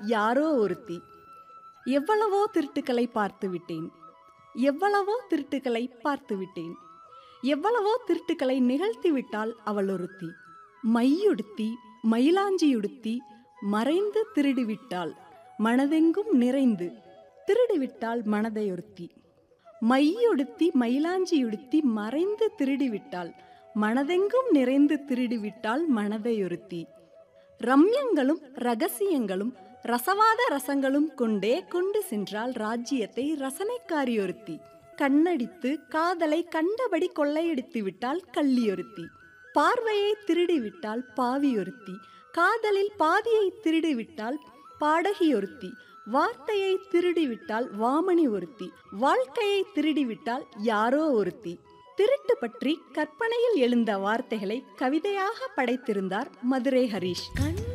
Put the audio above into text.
யாரோ ஒருத்தி எவ்வளவோ திருட்டுக்களை பார்த்து விட்டேன் எவ்வளவோ திருட்டுக்களை பார்த்து விட்டேன் எவ்வளவோ திருட்டுக்களை நிகழ்த்தி விட்டாள் அவள் ஒருத்தி மையுடுத்தி மயிலாஞ்சியுடுத்தி மறைந்து திருடிவிட்டாள் மனதெங்கும் நிறைந்து திருடிவிட்டாள் மனதையொருத்தி மையுடுத்தி மயிலாஞ்சியுடுத்தி மறைந்து திருடிவிட்டாள் மனதெங்கும் நிறைந்து திருடிவிட்டாள் மனதையொருத்தி ரம்யங்களும் ரகசியங்களும் ரசவாத ரசங்களும் கொண்டே கொண்டு சென்றாள் ராஜ்யத்தை ரசனைக்காரியொருத்தி கண்ணடித்து காதலை கண்டபடி கொள்ளையடித்து விட்டால் கள்ளியொருத்தி பார்வையை திருடிவிட்டால் பாவியொருத்தி காதலில் பாதியை திருடிவிட்டால் பாடகியொருத்தி வார்த்தையை திருடிவிட்டால் வாமணி ஒருத்தி வாழ்க்கையை திருடிவிட்டால் யாரோ ஒருத்தி திருட்டு பற்றி கற்பனையில் எழுந்த வார்த்தைகளை கவிதையாக படைத்திருந்தார் மதுரை ஹரீஷ் கண்